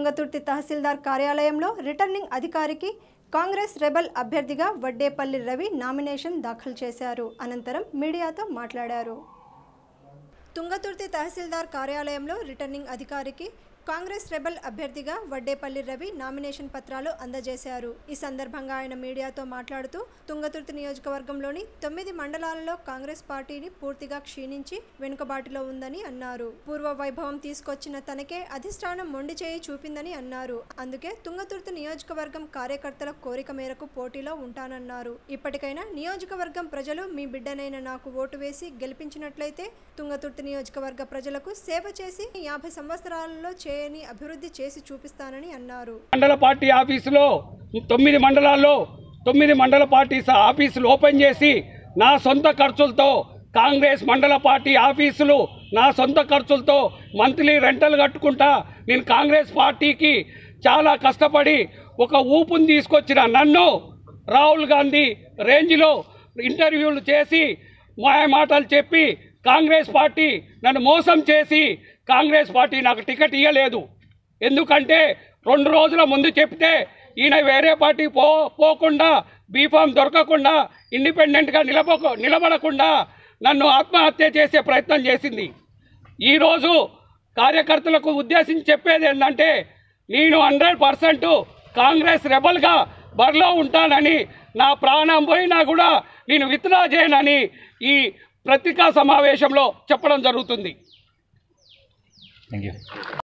తుంగతుర్తి తహసీల్దార్ కార్యాలయంలో రిటర్నింగ్ అధికారికి కాంగ్రెస్ రెబల్ అభ్యర్థిగా వడ్డేపల్లి రవి నామినేషన్ దాఖలు చేశారు అనంతరం మీడియాతో మాట్లాడారు తుంగతుర్తి తహసీల్దార్ కార్యాలయంలో రిటర్నింగ్ అధికారికి కాంగ్రెస్ రెబల్ అభ్యర్థిగా వడ్డేపల్లి రవి నామినేషన్ పత్రాలు అందజేశారు ఈ సందర్భంగా ఆయన మీడియాతో మాట్లాడుతూ తుంగతుర్తి నియోజకవర్గంలోని తొమ్మిది మండలాలలో కాంగ్రెస్ పార్టీని పూర్తిగా క్షీణించి వెనుకబాటులో ఉందని అన్నారు పూర్వ వైభవం తీసుకొచ్చిన తనకే అధిష్టానం మొండి చేయి చూపిందని అన్నారు అందుకే తుంగతుర్తి నియోజకవర్గం కార్యకర్తల కోరిక మేరకు పోటీలో ఉంటానన్నారు ఇప్పటికైనా నియోజకవర్గం ప్రజలు మీ బిడ్డనైన నాకు ఓటు వేసి గెలిపించినట్లయితే తుంగతుర్తి నియోజకవర్గ ప్రజలకు సేవ చేసి యాభై సంవత్సరాలలో చేయని అభివృద్ధి చేసి చూపిస్తానని అన్నారు మండల పార్టీ ఆఫీసులో తొమ్మిది మండలాల్లో తొమ్మిది మండల పార్టీ స- ఆఫీసులు ఓపెన్ చేసి నా సొంత ఖర్చులతో కాంగ్రెస్ మండల పార్టీ ఆఫీసులు నా సొంత ఖర్చులతో మంత్లీ రెంటలు కట్టుకుంటా నేను కాంగ్రెస్ పార్టీకి చాలా కష్టపడి ఒక ఊపుని తీసుకొచ్చిన నన్ను రాహుల్ గాంధీ రేంజ్లో ఇంటర్వ్యూలు చేసి మాయ మాటలు చెప్పి కాంగ్రెస్ పార్టీ నన్ను మోసం చేసి కాంగ్రెస్ పార్టీ నాకు టికెట్ ఇవ్వలేదు ఎందుకంటే రెండు రోజుల ముందు చెప్తే ఈయన వేరే పార్టీ పో పోకుండా బీఫామ్ దొరకకుండా ఇండిపెండెంట్గా నిలబో నిలబడకుండా నన్ను ఆత్మహత్య చేసే ప్రయత్నం చేసింది ఈరోజు కార్యకర్తలకు ఉద్దేశించి చెప్పేది ఏంటంటే నేను హండ్రెడ్ పర్సెంట్ కాంగ్రెస్ రెబల్గా బరిలో ఉంటానని నా ప్రాణం పోయినా కూడా నేను విత్డ్రా చేయనని ఈ పత్రికా సమావేశంలో చెప్పడం జరుగుతుంది థ్యాంక్ యూ